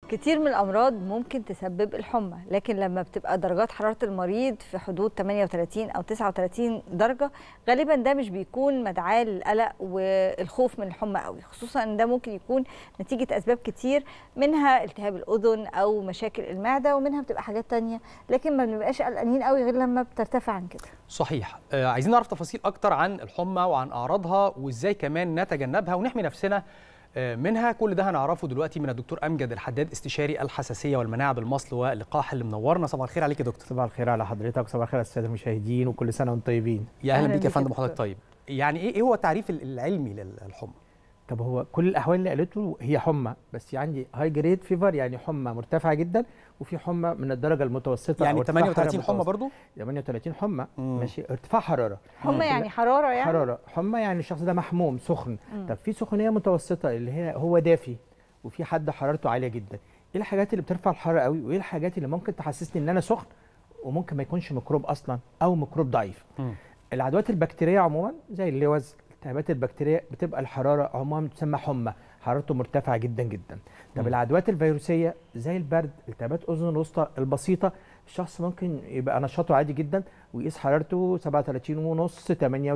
كتير من الامراض ممكن تسبب الحمى لكن لما بتبقى درجات حراره المريض في حدود 38 او 39 درجه غالبا ده مش بيكون مدعاه للقلق والخوف من الحمى قوي خصوصا ان ده ممكن يكون نتيجه اسباب كتير منها التهاب الاذن او مشاكل المعده ومنها بتبقى حاجات تانية لكن ما بنبقاش قلقانين قوي غير لما بترتفع عن كده صحيح آه عايزين نعرف تفاصيل اكتر عن الحمى وعن اعراضها وازاي كمان نتجنبها ونحمي نفسنا منها كل ده هنعرفه دلوقتي من الدكتور امجد الحداد استشاري الحساسيه والمناعه بالمصل واللقاح اللي منورنا صباح الخير عليك يا دكتور صباح الخير على حضرتك صباح الخير على الساده المشاهدين وكل سنه وانتم طيبين يا اهلا بيك يا فندم حضرتك طيب يعني ايه هو التعريف العلمي للحمى طب هو كل الاحوال اللي قالته هي حمى بس عندي هاي جريد فيفر يعني حمى مرتفعه جدا وفي حمى من الدرجه المتوسطه يعني 38 حمى برضو 38 حمى ماشي ارتفاع حراره حمى يعني حراره يعني حراره حمى يعني الشخص ده محموم سخن مم. طب في سخونيه متوسطه اللي هي هو دافي وفي حد حرارته عاليه جدا ايه الحاجات اللي بترفع الحراره قوي وايه الحاجات اللي ممكن تحسسني ان انا سخن وممكن ما يكونش ميكروب اصلا او ميكروب ضعيف مم. العدوات البكتيريه عموما زي اللوز الالتهابات البكتيريه بتبقى الحراره عموما تسمى حمى حرارته مرتفعه جدا جدا طب العدوات الفيروسيه زي البرد التهابات اذن الوسطى البسيطه الشخص ممكن يبقى نشاطه عادي جدا ويقيس حرارته 37 ونص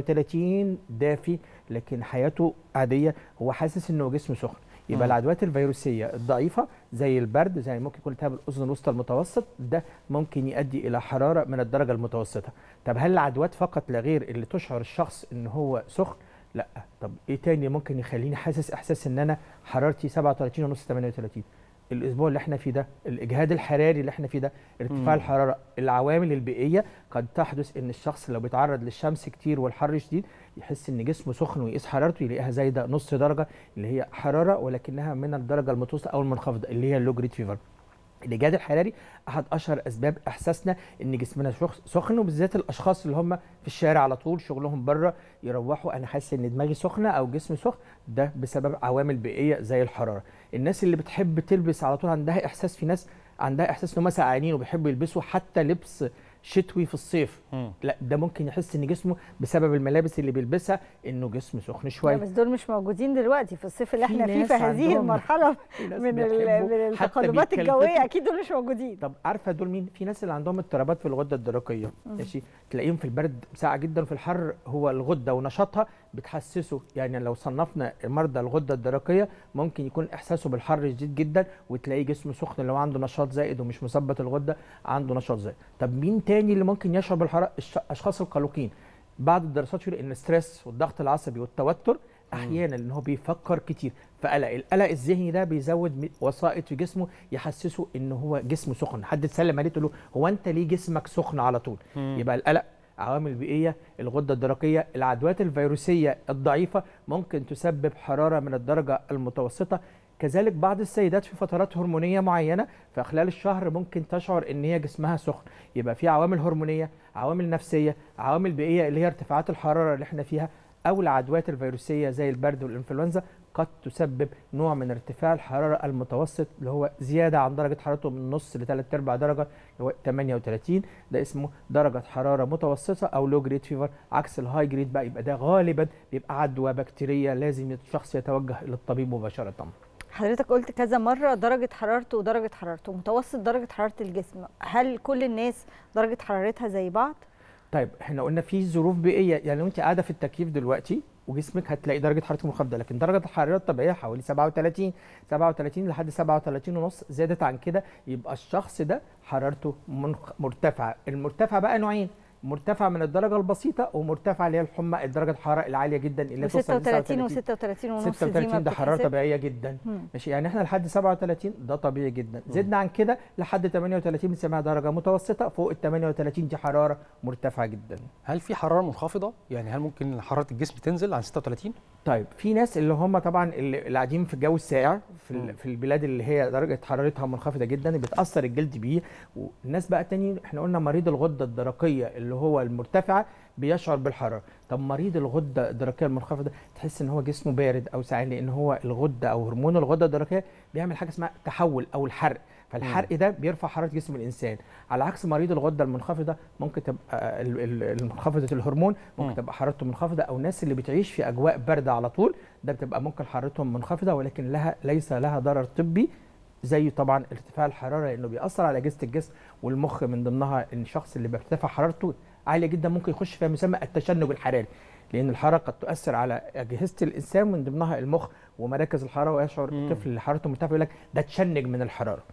38 دافي لكن حياته عاديه هو حاسس انه جسمه سخن يبقى العدوات الفيروسيه الضعيفه زي البرد زي ممكن يكون التهاب الاذن الوسطى المتوسط ده ممكن يؤدي الى حراره من الدرجه المتوسطه طب هل العدوات فقط لا غير اللي تشعر الشخص ان هو سخن لا طب ايه تاني ممكن يخليني حاسس احساس ان انا حرارتي 37 ونص 38 الاسبوع اللي احنا فيه ده الاجهاد الحراري اللي احنا فيه ده ارتفاع الحراره العوامل البيئيه قد تحدث ان الشخص لو بيتعرض للشمس كتير والحر شديد يحس ان جسمه سخن ويقيس حرارته يلاقيها زايده نص درجه اللي هي حراره ولكنها من الدرجه المتوسطه او المنخفضه اللي هي اللو جريد فيفر الاجهاد الحراري احد اشهر اسباب احساسنا ان جسمنا سخن وبالذات الاشخاص اللي هم في الشارع على طول شغلهم بره يروحوا انا حاسس ان دماغي سخنه او جسمي سخن ده بسبب عوامل بيئيه زي الحراره الناس اللي بتحب تلبس على طول عندها احساس في ناس عندها احساس ان هم سقعانين وبيحبوا يلبسوا حتى لبس شتوي في الصيف م. لا ده ممكن يحس ان جسمه بسبب الملابس اللي بيلبسها انه جسمه سخن شويه بس دول مش موجودين دلوقتي في الصيف اللي احنا فيه في هذه المرحله من من التقلبات الجويه اكيد دول مش موجودين طب عارفه دول مين في ناس اللي عندهم اضطرابات في الغده الدرقيه ماشي تلاقيهم في البرد ساقعه جدا وفي الحر هو الغده ونشاطها بتحسسه يعني لو صنفنا مرضى الغده الدرقيه ممكن يكون احساسه بالحر شديد جدا وتلاقيه جسمه سخن لو عنده نشاط زائد ومش مثبت الغده عنده نشاط زائد طب مين تاني اللي ممكن يشعر بالحراره الاشخاص القلقين بعض الدراسات تقول ان الستريس والضغط العصبي والتوتر احيانا ان هو بيفكر كتير فقلق القلق الذهني ده بيزود وسائط في جسمه يحسسه ان هو جسمه سخن حد اتسلم عليه تقول له هو انت ليه جسمك سخن على طول مم. يبقى القلق عوامل بيئيه الغده الدرقيه العدوات الفيروسيه الضعيفه ممكن تسبب حراره من الدرجه المتوسطه كذلك بعض السيدات في فترات هرمونيه معينه في خلال الشهر ممكن تشعر ان هي جسمها سخن يبقى في عوامل هرمونيه عوامل نفسيه عوامل بيئيه اللي هي ارتفاعات الحراره اللي احنا فيها او العدوات الفيروسيه زي البرد والانفلونزا قد تسبب نوع من ارتفاع الحراره المتوسط اللي هو زياده عن درجه حرارته من نص لثلاث ارباع درجه اللي هو 38 ده اسمه درجه حراره متوسطه او لو جريد فيفر عكس الهاي جريد بقى يبقى ده غالبا بيبقى عدوى بكتيريه لازم الشخص يتوجه للطبيب مباشره حضرتك قلت كذا مره درجه حرارته ودرجه حرارته متوسط درجه حراره الجسم هل كل الناس درجه حرارتها زي بعض طيب احنا قلنا في ظروف بيئيه يعني لو انت قاعده في التكييف دلوقتي وجسمك هتلاقي درجه حرارتك منخفضه لكن درجه الحراره الطبيعيه حوالي 37 37 لحد 37 ونص زادت عن كده يبقى الشخص ده حرارته مرتفعه المرتفع بقى نوعين مرتفع من الدرجه البسيطه ومرتفع اللي هي الحمى درجه الحراره العاليه جدا اللي توصل 36 و36 ونص 36 ده حراره طبيعيه جدا مم. ماشي يعني احنا لحد 37 ده طبيعي جدا زدنا عن كده لحد 38 بنسميها درجه متوسطه فوق ال 38 دي حراره مرتفعه جدا هل في حراره منخفضه يعني هل ممكن حراره الجسم تنزل عن 36 طيب في ناس اللي هم طبعا اللي قاعدين في الجو الساقع في, في البلاد اللي هي درجه حرارتها منخفضه جدا بتاثر الجلد بيه والناس بقى تاني احنا قلنا مريض الغده الدرقيه اللي هو المرتفعه بيشعر بالحراره طب مريض الغده الدرقيه المنخفضه تحس ان هو جسمه بارد او ساعان لان هو الغده او هرمون الغده الدرقيه بيعمل حاجه اسمها تحول او الحرق فالحرق ده بيرفع حراره جسم الانسان على عكس مريض الغده المنخفضه ممكن تبقى المنخفضه الهرمون ممكن تبقى حرارته منخفضه او الناس اللي بتعيش في اجواء بارده على طول ده بتبقى ممكن حرارتهم منخفضه ولكن لها ليس لها ضرر طبي زي طبعا ارتفاع الحراره لانه بيأثر على اجهزه الجسم والمخ من ضمنها ان الشخص اللي بيرتفع حرارته عاليه جدا ممكن يخش فيما يسمى التشنج الحراري لان الحراره قد تؤثر على اجهزه الانسان من ضمنها المخ ومراكز الحراره ويشعر الطفل اللي حرارته مرتفعه يقول لك ده تشنج من الحراره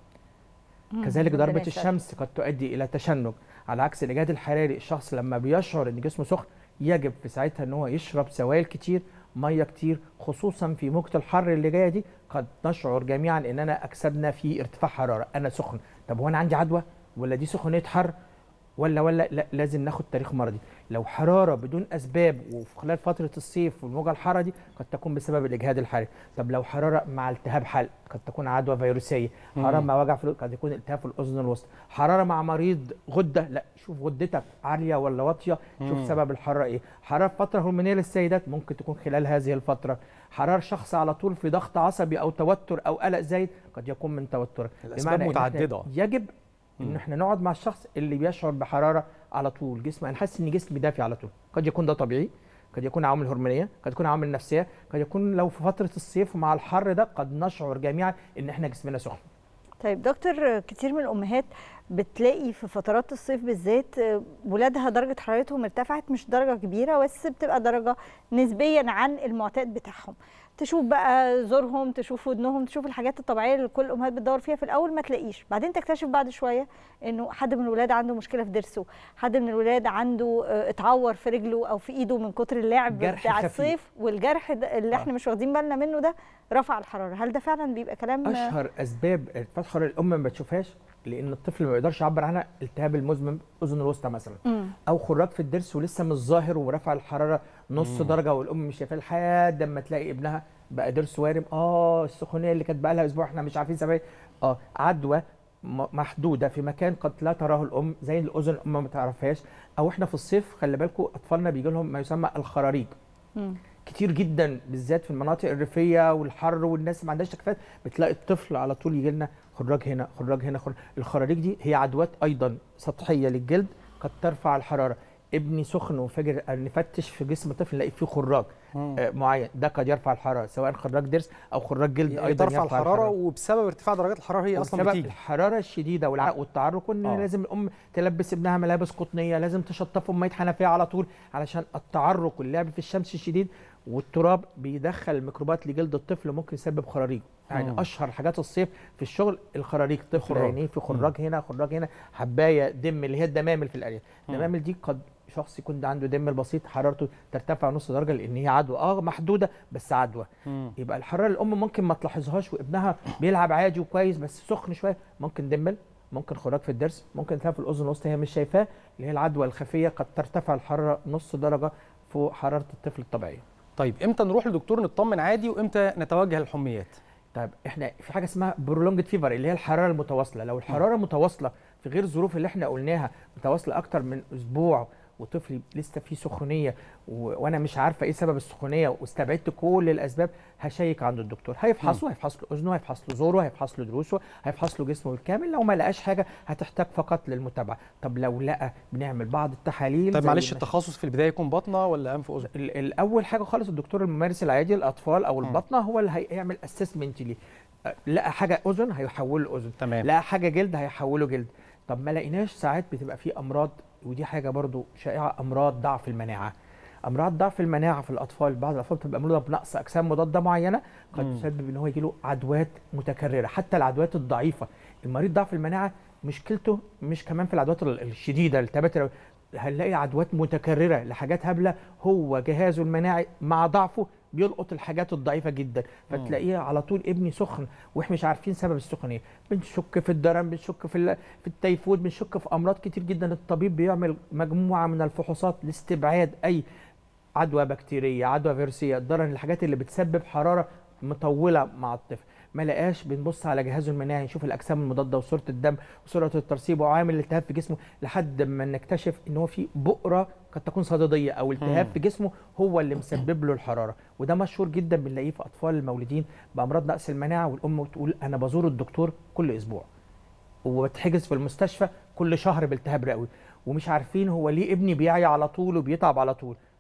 كذلك ربنا ضربه يسعدك. الشمس قد تؤدي الى تشنج على عكس الاجهاد الحراري الشخص لما بيشعر ان جسمه سخن يجب في ساعتها ان هو يشرب سوائل كتير ميه كتير خصوصا في موجه الحر اللي جايه دي قد نشعر جميعا اننا اكسبنا في ارتفاع حراره انا سخن طب هو انا عندي عدوى ولا دي سخونيه حر ولا ولا لا لازم ناخد تاريخ مرضي لو حراره بدون اسباب وفي خلال فتره الصيف والموجه الحاره دي قد تكون بسبب الاجهاد الحراري طب لو حراره مع التهاب حلق قد تكون عدوى فيروسيه حراره مم. مع وجع في الأذن، قد يكون التهاب في الاذن الوسطى حراره مع مريض غده لا شوف غدتك عاليه ولا واطيه شوف مم. سبب الحراره ايه حراره في فتره هرمونيه للسيدات ممكن تكون خلال هذه الفتره حراره شخص على طول في ضغط عصبي او توتر او قلق زايد قد يكون من توتر الأسباب بمعنى إن إحنا متعددة. يجب ان مم. احنا نقعد مع الشخص اللي بيشعر بحراره على طول جسم انا حاسس ان جسمي دافي على طول قد يكون ده طبيعي قد يكون عوامل هرمونيه قد يكون عوامل نفسيه قد يكون لو في فتره الصيف مع الحر ده قد نشعر جميعا ان احنا جسمنا سخن طيب دكتور كتير من الامهات بتلاقي في فترات الصيف بالذات آه، ولادها درجه حرارتهم ارتفعت مش درجه كبيره بس بتبقى درجه نسبيا عن المعتاد بتاعهم تشوف بقى زورهم تشوف ودنهم تشوف الحاجات الطبيعيه اللي كل الامهات بتدور فيها في الاول ما تلاقيش بعدين تكتشف بعد شويه انه حد من الولاد عنده مشكله في ضرسه حد من الولاد عنده آه، اتعور في رجله او في ايده من كتر اللعب جرح بتاع خفيف. الصيف والجرح ده اللي آه. احنا مش واخدين بالنا منه ده رفع الحراره هل ده فعلا بيبقى كلام آه، اشهر اسباب ارتفاع الحراره الام ما بتشوفهاش لان الطفل ما بيقدرش يعبر عنها التهاب المزمن اذن الوسطى مثلا مم. او خراج في الضرس ولسه مش ظاهر ورفع الحراره نص درجه والام مش شايفاه لحد اما تلاقي ابنها بقى ضرس وارم اه السخونيه اللي كانت بقى لها اسبوع احنا مش عارفين سبب اه عدوى م- محدوده في مكان قد لا تراه الام زي الاذن الام ما تعرفهاش او احنا في الصيف خلي بالكم اطفالنا بيجي لهم ما يسمى الخراريج مم. كتير جدا بالذات في المناطق الريفيه والحر والناس اللي ما عندهاش تكييفات بتلاقي الطفل على طول يجي لنا خراج هنا خراج هنا خراج. الخراريج دي هي عدوات ايضا سطحيه للجلد قد ترفع الحراره ابني سخن وفجر نفتش في جسم الطفل نلاقي فيه خراج آه معين ده قد يرفع الحراره سواء خراج ضرس او خراج جلد يعني ايضا ترفع يرفع الحراره وبسبب ارتفاع درجات الحراره هي اصلا وبسبب بتيجي الحراره الشديده والعرق والتعرق وان آه. لازم الام تلبس ابنها ملابس قطنيه لازم تشطفه بميه حنفيه على طول علشان التعرق واللعب في الشمس الشديد والتراب بيدخل الميكروبات لجلد الطفل ممكن يسبب خراريج يعني مم. اشهر حاجات الصيف في الشغل الخراريج طفل خراج. عينيه في خراج هنا خراج هنا حبايه دم اللي هي الدمامل في الارياف مم. الدمامل دي قد شخص يكون عنده دم بسيط حرارته ترتفع نص درجه لان هي عدوى اه محدوده بس عدوى مم. يبقى الحراره الام ممكن ما تلاحظهاش وابنها بيلعب عادي وكويس بس سخن شويه ممكن دمل ممكن خراج في الضرس ممكن التهاب في الاذن الوسطى هي مش شايفاه اللي هي العدوى الخفيه قد ترتفع الحراره نص درجه فوق حراره الطفل الطبيعيه طيب امتى نروح لدكتور نطمن عادي وامتى نتوجه للحميات طيب احنا في حاجه اسمها برولونجد فيفر اللي هي الحراره المتواصله لو الحراره متواصله في غير الظروف اللي احنا قلناها متواصله اكتر من اسبوع وطفلي لسه فيه سخونيه و... وانا مش عارفه ايه سبب السخونيه واستبعدت كل الاسباب هشيك عند الدكتور هيفحصه هيفحص له اذنه هيفحص له زوره هيفحص له ضروسه هيفحص له جسمه بالكامل لو ما لقاش حاجه هتحتاج فقط للمتابعه طب لو لقى بنعمل بعض التحاليل طيب زي معلش ما- التخصص في البدايه يكون بطنه ولا انف واذن ال- الاول حاجه خالص الدكتور الممارس العادي للاطفال او مم. البطنه هو اللي هيعمل اسسمنت ليه أه، لقى حاجه اذن هيحوله اذن تمام لقى حاجه جلد هيحوله جلد طب ما لقيناش ساعات بتبقى في امراض ودي حاجه برضو شائعه امراض ضعف المناعه امراض ضعف المناعه في الاطفال بعض الاطفال بتبقى مولوده بنقص اجسام مضاده معينه قد مم. تسبب ان هو يجي له عدوات متكرره حتى العدوات الضعيفه المريض ضعف المناعه مشكلته مش كمان في العدوات ال- الشديده الالتهابات الرئوية. هنلاقي عدوات متكرره لحاجات هبله هو جهازه المناعي مع ضعفه بيلقط الحاجات الضعيفه جدا فتلاقيه على طول ابني سخن واحنا مش عارفين سبب السخونيه بنشك في الدرن بنشك في ال- في التيفود بنشك في امراض كتير جدا الطبيب بيعمل مجموعه من الفحوصات لاستبعاد اي عدوى بكتيريه عدوى فيروسيه الدرن الحاجات اللي بتسبب حراره مطوله مع الطفل ما لقاش بنبص على جهازه المناعي نشوف الاجسام المضاده وصوره الدم وسرعه الترسيب وعوامل الالتهاب في جسمه لحد ما نكتشف ان هو في بؤره قد تكون صديديه او التهاب مم. في جسمه هو اللي مسبب له الحراره وده مشهور جدا بنلاقيه في اطفال المولودين بامراض نقص المناعه والام تقول انا بزور الدكتور كل اسبوع وبتحجز في المستشفى كل شهر بالتهاب رئوي ومش عارفين هو ليه ابني بيعيا على طول وبيتعب على طول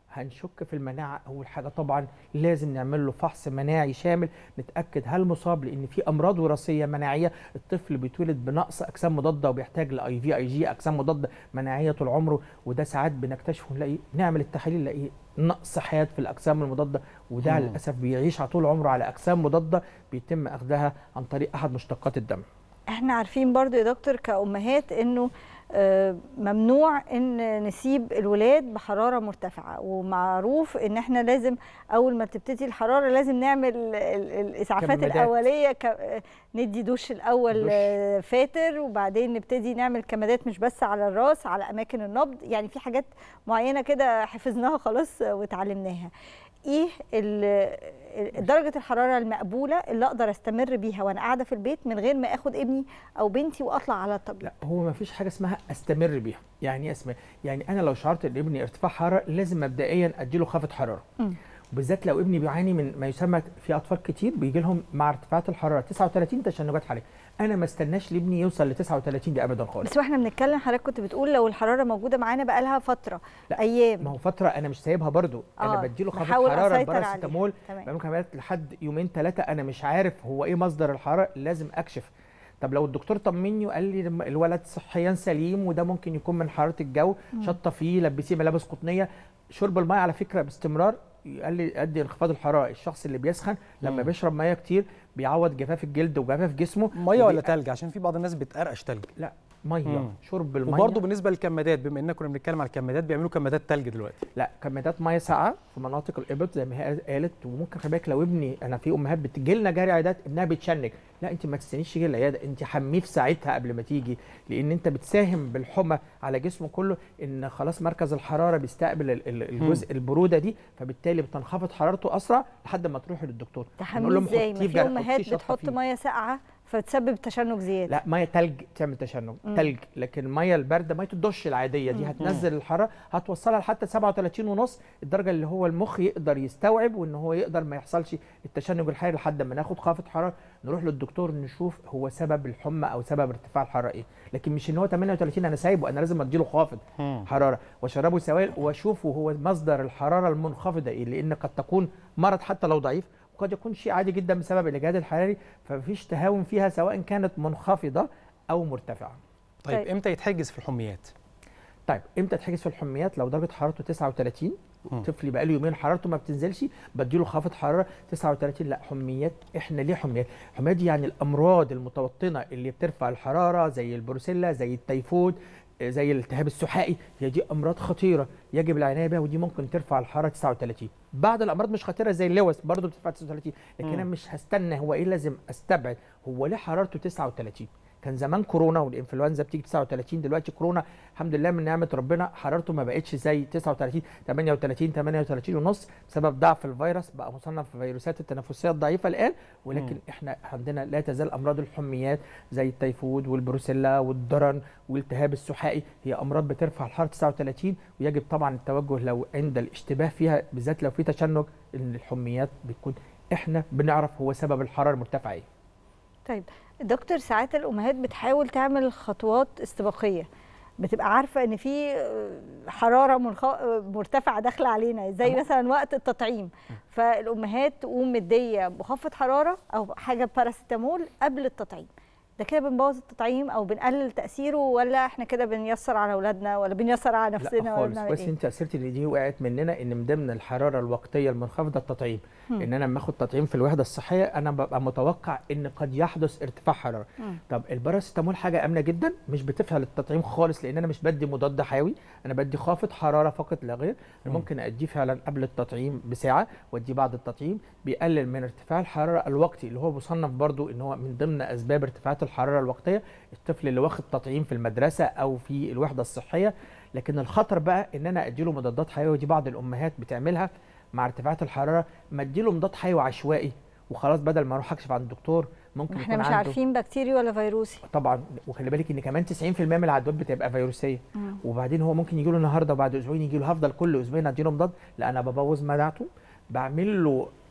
هنشك في المناعه اول حاجه طبعا لازم نعمل له فحص مناعي شامل نتاكد هل مصاب لان في امراض وراثيه مناعيه الطفل بيتولد بنقص اجسام مضاده وبيحتاج لاي في اي جي اجسام مضاده مناعيه طول عمره وده ساعات بنكتشفه نلاقي نعمل التحاليل نلاقيه نقص حياه في الاجسام المضاده وده مم. للاسف بيعيش على طول عمره على اجسام مضاده بيتم اخذها عن طريق احد مشتقات الدم احنا عارفين برضو يا دكتور كأمهات انه آه، ممنوع ان نسيب الولاد بحراره مرتفعه ومعروف ان احنا لازم اول ما تبتدي الحراره لازم نعمل ال- ال- الاسعافات كمادات. الاوليه ك... آه، ندي دش الاول دش. آه، فاتر وبعدين نبتدي نعمل كمادات مش بس على الراس على اماكن النبض يعني في حاجات معينه كده حفظناها خلاص آه، وتعلمناها ايه ال- ال- درجه الحراره المقبوله اللي اقدر استمر بيها وانا قاعده في البيت من غير ما اخد ابني او بنتي واطلع على الطبيب لا هو ما فيش حاجه اسمها استمر بيها يعني ايه اسمها يعني انا لو شعرت ان ابني ارتفاع حراره لازم مبدئيا اديله خافض حراره مم. وبالذات لو ابني بيعاني من ما يسمى في اطفال كتير بيجي لهم مع ارتفاعات الحراره 39 تشنجات حراريه انا ما استناش لابني يوصل ل 39 دي ابدا خالص بس واحنا بنتكلم حضرتك كنت بتقول لو الحراره موجوده معانا بقالها فتره لا، ايام ما هو فتره انا مش سايبها برضو انا آه، بديله خافض بحاول حراره أسيطر عليها. الباراسيتامول تمام. بعمل كمامات لحد يومين ثلاثه انا مش عارف هو ايه مصدر الحراره لازم اكشف طب لو الدكتور طمني وقال لي لما الولد صحيا سليم وده ممكن يكون من حراره الجو شطه فيه لبسيه ملابس قطنيه شرب الميه على فكره باستمرار قال لي ادي انخفاض الحراره الشخص اللي بيسخن لما مم. بيشرب ميه كتير بيعوض جفاف الجلد وجفاف جسمه ميه ولا وبي- تلج عشان في بعض الناس بتقرقش تلج لا ميه مم. شرب الميه وبرضه بالنسبه للكمادات بما اننا كنا بنتكلم على الكمادات بيعملوا كمادات تلج دلوقتي لا كمادات ميه ساقعه في مناطق الابط زي ما هي قالت وممكن خلي بالك لو ابني انا في امهات بتجي لنا جاري عيادات ابنها بيتشنج لا انت ما تستنيش تيجي العياده انت حميه في ساعتها قبل ما تيجي لان انت بتساهم بالحمى على جسمه كله ان خلاص مركز الحراره بيستقبل ال- ال- الجزء البروده دي فبالتالي بتنخفض حرارته اسرع لحد ما تروحي للدكتور نقول تحميه لهم ازاي حطيه ما في جرح، امهات حطيه شطة بتحط فيه. ميه ساقعه فتسبب تشنج زياده لا ميه تلج تعمل تشنج مم. تلج لكن الميه البارده ميه الدش العاديه دي هتنزل الحراره هتوصلها لحتى 37 ونص الدرجه اللي هو المخ يقدر يستوعب وان هو يقدر ما يحصلش التشنج الحراري لحد ما ناخد خافض حراره نروح للدكتور نشوف هو سبب الحمى او سبب ارتفاع الحراره ايه لكن مش ان هو 38 انا سايبه انا لازم اديله خافض حراره واشربه سوائل واشوفه هو مصدر الحراره المنخفضه ايه لان قد تكون مرض حتى لو ضعيف قد يكون شيء عادي جدا بسبب الاجهاد الحراري فمفيش تهاون فيها سواء كانت منخفضه او مرتفعه طيب طيب. امتى يتحجز في الحميات طيب امتى تحجز في الحميات لو درجه حرارته 39 مم. طفل بقى له يومين حرارته ما بتنزلش بديله خافض حراره 39 لا حميات احنا ليه حميات حميات دي يعني الامراض المتوطنه اللي بترفع الحراره زي البروسيلا زي التيفود آه، زي الالتهاب السحائي هي دي امراض خطيره يجب العنايه بها ودي ممكن ترفع الحراره 39 بعض الامراض مش خطيره زي اللوث برضه بترفع 39 لكن مم. انا مش هستنى هو ايه لازم استبعد هو ليه حرارته 39 كان زمان كورونا والانفلونزا بتيجي 39 دلوقتي كورونا الحمد لله من نعمه ربنا حرارته ما بقتش زي 39 38 38 ونص بسبب ضعف الفيروس بقى مصنف في فيروسات التنفسيه الضعيفه الان ولكن مم. احنا عندنا لا تزال امراض الحميات زي التيفود والبروسيلا والدرن والالتهاب السحائي هي امراض بترفع الحراره 39 ويجب طبعا التوجه لو عند الاشتباه فيها بالذات لو في تشنج ان الحميات بتكون احنا بنعرف هو سبب الحراره المرتفعه ايه طيب دكتور ساعات الامهات بتحاول تعمل خطوات استباقيه بتبقى عارفه ان في آه، حراره منخ... آه، مرتفعه داخله علينا زي أما- مثلا وقت التطعيم فالامهات تقوم مديه مخفض حراره او حاجه باراسيتامول قبل التطعيم ده كده بنبوظ التطعيم او بنقلل تاثيره ولا احنا كده بنيسر على اولادنا ولا بنيسر على نفسنا لا ولا خالص بنعمل كويس ايه انت اثرتي ان دي وقعت مننا ان من ضمن الحراره الوقتيه المنخفضه التطعيم مم. ان انا لما اخد تطعيم في الوحده الصحيه انا ببقى متوقع ان قد يحدث ارتفاع حراره مم. طب الباراسيتامول حاجه امنه جدا مش بتفعل التطعيم خالص لان انا مش بدي مضاد حيوي انا بدي خافض حراره فقط لا غير انا مم. ممكن اديه فعلا قبل التطعيم بساعه واديه بعد التطعيم بيقلل من ارتفاع الحراره الوقتي اللي هو مصنف برضو ان هو من ضمن اسباب ارتفاعات الحراره الوقتيه الطفل اللي واخد تطعيم في المدرسه او في الوحده الصحيه لكن الخطر بقى ان انا اديله مضادات حيويه ودي بعض الامهات بتعملها مع ارتفاعات الحراره ما اديله مضاد حيوي عشوائي وخلاص بدل ما اروح اكشف عند الدكتور ممكن احنا يكون مش عنده عارفين بكتيري ولا فيروسي طبعا وخلي بالك ان كمان 90% من العدوات بتبقى فيروسيه مم. وبعدين هو ممكن يجي له النهارده وبعد اسبوعين يجي له هفضل كل اسبوعين اديله مضاد لا انا ببوظ مناعته بعمل له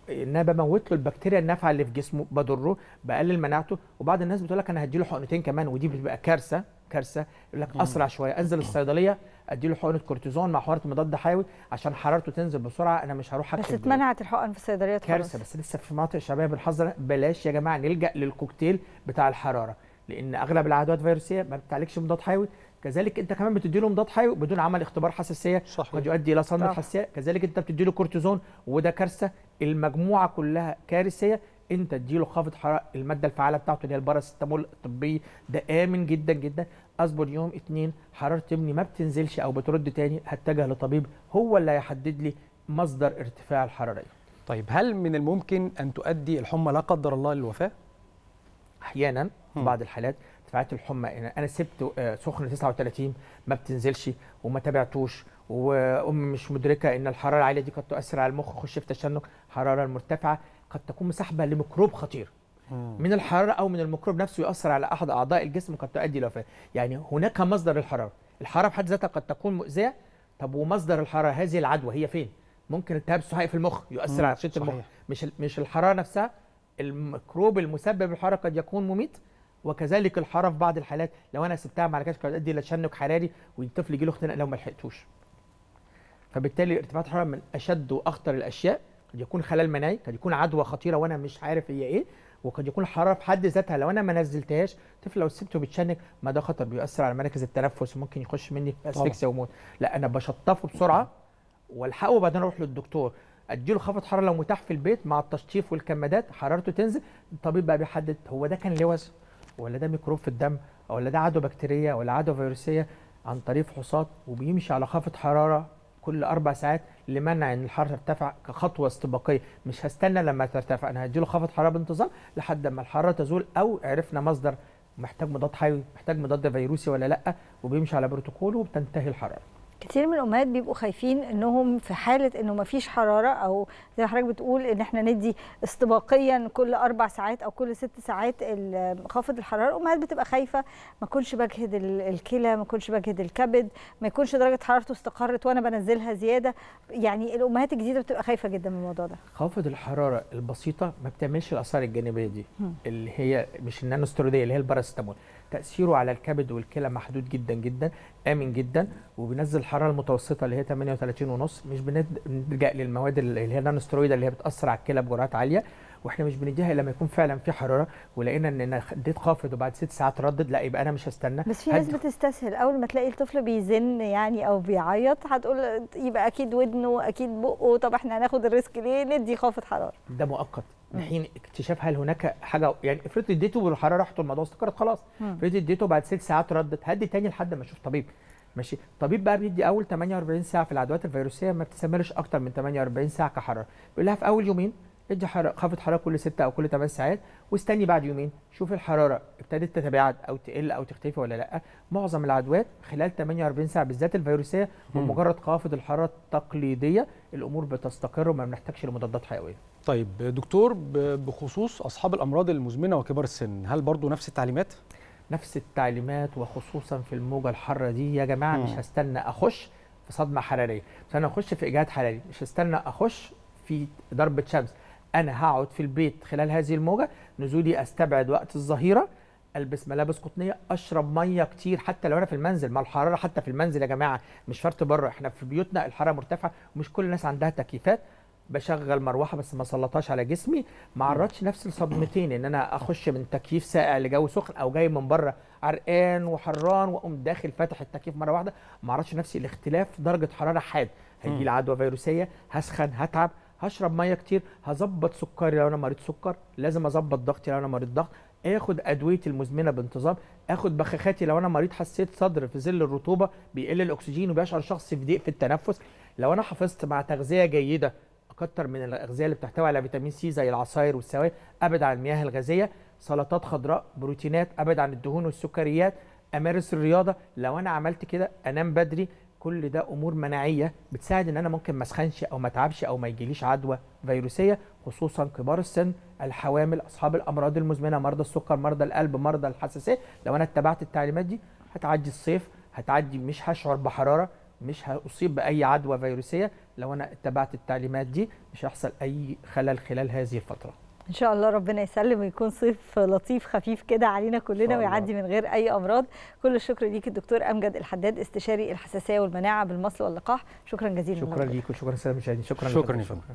ان انا بموت له البكتيريا النافعه اللي في جسمه بضره بقلل مناعته وبعض الناس بتقول لك انا هدي له حقنتين كمان ودي بتبقى كارثه كارثه يقول لك اسرع شويه انزل الصيدليه ادي له حقنه كورتيزون مع حقنه مضاد حيوي عشان حرارته تنزل بسرعه انا مش هروح بس أكتب اتمنعت الحقن في الصيدليات كارثه خلاص بس لسه في مناطق شعبيه بنحذر بلاش يا جماعه نلجا للكوكتيل بتاع الحراره لان اغلب العدوات فيروسيه ما بتعالجش مضاد حيوي كذلك انت كمان بتدي له مضاد حيوي بدون عمل اختبار حساسيه صحيح. قد يؤدي الى صدمه طبعا. حساسيه كذلك انت بتدي له كورتيزون وده كارثه المجموعه كلها كارثيه انت تدي له خافض حراره الماده الفعاله بتاعته اللي هي الباراسيتامول الطبي ده امن جدا جدا اصبر يوم اتنين حراره ابني ما بتنزلش او بترد تاني هتجه لطبيب هو اللي هيحدد لي مصدر ارتفاع الحراره طيب هل من الممكن ان تؤدي الحمى لا قدر الله للوفاه احيانا في مم. بعض الحالات ارتفاعات الحمى إن انا سبت آه، سخن 39 ما بتنزلش وما تابعتوش وام مش مدركه ان الحراره العاليه دي قد تؤثر على المخ يخش في تشنج الحراره المرتفعه قد تكون مسحبه لميكروب خطير من الحراره او من الميكروب نفسه يؤثر على احد اعضاء الجسم قد تؤدي الى وفاه يعني هناك مصدر الحراره الحراره بحد ذاتها قد تكون مؤذيه طب ومصدر الحراره هذه العدوى هي فين ممكن التهاب صحي في المخ يؤثر مم، على شده المخ صحيح. مش ال- مش الحراره نفسها الميكروب المسبب للحراره قد يكون مميت وكذلك الحراره في بعض الحالات لو انا سبتها ما عالجتهاش قد تؤدي الى تشنج حراري والطفل يجي له اختناق لو ما لحقتوش فبالتالي ارتفاعات الحراره من اشد واخطر الاشياء قد يكون خلل مناعي قد يكون عدوى خطيره وانا مش عارف هي ايه وقد يكون الحراره في حد ذاتها لو انا ما نزلتهاش الطفل لو سبته بيتشنج ما ده خطر بيؤثر على مراكز التنفس وممكن يخش مني في اسفكسيا وموت لا انا بشطفه بسرعه والحقه وبعدين اروح للدكتور اديله خفض حراره لو متاح في البيت مع التشطيف والكمادات حرارته تنزل الطبيب بقى بيحدد هو ده كان لوز ولا ده ميكروب في الدم ولا ده عدوى بكتيريه ولا عدوى فيروسيه عن طريق فحوصات وبيمشي على خافض حراره كل اربع ساعات لمنع ان الحراره ترتفع كخطوه استباقيه مش هستنى لما ترتفع انا هديله خافض حراره بانتظام لحد ما الحراره تزول او عرفنا مصدر محتاج مضاد حيوي محتاج مضاد فيروسي ولا لا وبيمشي على بروتوكول وبتنتهي الحراره كتير من الامهات بيبقوا خايفين انهم في حاله انه ما فيش حراره او زي ما حضرتك بتقول ان احنا ندي استباقيا كل اربع ساعات او كل ست ساعات ال- خافض الحراره الامهات بتبقى خايفه ما اكونش بجهد ال- الكلى ما اكونش بجهد الكبد ما يكونش درجه حرارته استقرت وانا بنزلها زياده يعني الامهات الجديده بتبقى خايفه جدا من الموضوع ده خافض الحراره البسيطه ما بتعملش الاثار الجانبيه دي مم. اللي هي مش النانوستيرويديه اللي هي الباراسيتامول تاثيره على الكبد والكلى محدود جدا جدا امن جدا وبينزل الحراره المتوسطه اللي هي 38 ونص مش بند- بنلجا للمواد اللي هي النانوستيرويد اللي هي بتاثر على الكلى بجرعات عاليه واحنا مش بنديها الا لما يكون فعلا في حراره ولقينا ان انا اديت خافض وبعد ست ساعات ردد لا يبقى انا مش هستنى بس في ناس هدي- بتستسهل اول ما تلاقي الطفل بيزن يعني او بيعيط هتقول يبقى اكيد ودنه اكيد بقه طب احنا هناخد الريسك ليه ندي خافض حراره ده مؤقت مم. لحين اكتشاف هل هناك حاجه يعني افرض اديته والحراره راحت والموضوع استقرت خلاص مم. افرض اديته بعد ست ساعات ردت هدي تاني لحد ما اشوف طبيب ماشي الطبيب بقى بيدي اول 48 ساعه في العدوات الفيروسيه ما بتستمرش اكتر من 48 ساعه كحراره بيقول لها في اول يومين ادي حرارة خافض حراره كل 6 او كل 8 ساعات واستني بعد يومين شوف الحراره ابتدت تتباعد او تقل او تختفي ولا لا معظم العدوات خلال 48 ساعه بالذات الفيروسيه مم. بمجرد خافض الحراره التقليديه الامور بتستقر وما بنحتاجش لمضادات حيويه طيب دكتور ب- بخصوص اصحاب الامراض المزمنه وكبار السن هل برضو نفس التعليمات نفس التعليمات وخصوصا في الموجه الحاره دي يا جماعه مم. مش هستنى اخش في صدمه حراريه مش انا اخش في اجهاد حراري مش هستنى اخش في ضربه شمس انا هقعد في البيت خلال هذه الموجه نزولي استبعد وقت الظهيره البس ملابس قطنيه اشرب ميه كتير حتى لو انا في المنزل ما الحراره حتى في المنزل يا جماعه مش شرط بره احنا في بيوتنا الحراره مرتفعه ومش كل الناس عندها تكييفات بشغل مروحه بس ما سلطهاش على جسمي ما عرضش نفس الصدمتين ان انا اخش من تكييف ساقع لجو سخن او جاي من بره عرقان وحران واقوم داخل فاتح التكييف مره واحده ما عرضش نفسي الاختلاف في درجه حراره حاد هيجي لي عدوى فيروسيه هسخن هتعب هشرب ميه كتير هظبط سكري لو انا مريض سكر لازم اظبط ضغطي لو انا مريض ضغط اخد ادويتي المزمنه بانتظام اخد بخاخاتي لو انا مريض حسيت صدر في ظل الرطوبه بيقل الاكسجين وبيشعر الشخص في ضيق في التنفس لو انا حافظت مع تغذيه جيده اكتر من الاغذيه اللي بتحتوي على فيتامين سي زي العصاير والسوائل ابعد عن المياه الغازيه سلطات خضراء بروتينات ابعد عن الدهون والسكريات امارس الرياضه لو انا عملت كده انام بدري كل ده امور مناعيه بتساعد ان انا ممكن ما اسخنش او ما اتعبش او ما يجيليش عدوى فيروسيه خصوصا كبار السن الحوامل اصحاب الامراض المزمنه مرضى السكر مرضى القلب مرضى الحساسيه لو انا اتبعت التعليمات دي هتعدي الصيف هتعدي مش هشعر بحراره مش هاصيب باي عدوى فيروسيه لو انا اتبعت التعليمات دي مش هيحصل اي خلل خلال هذه الفتره ان شاء الله ربنا يسلم ويكون صيف لطيف خفيف كده علينا كلنا ويعدي من غير اي امراض كل الشكر ليك الدكتور امجد الحداد استشاري الحساسيه والمناعه بالمصل واللقاح شكرا جزيلا شكرا ليك وشكرا للساده المشاهدين شكرا شكرا يا فندم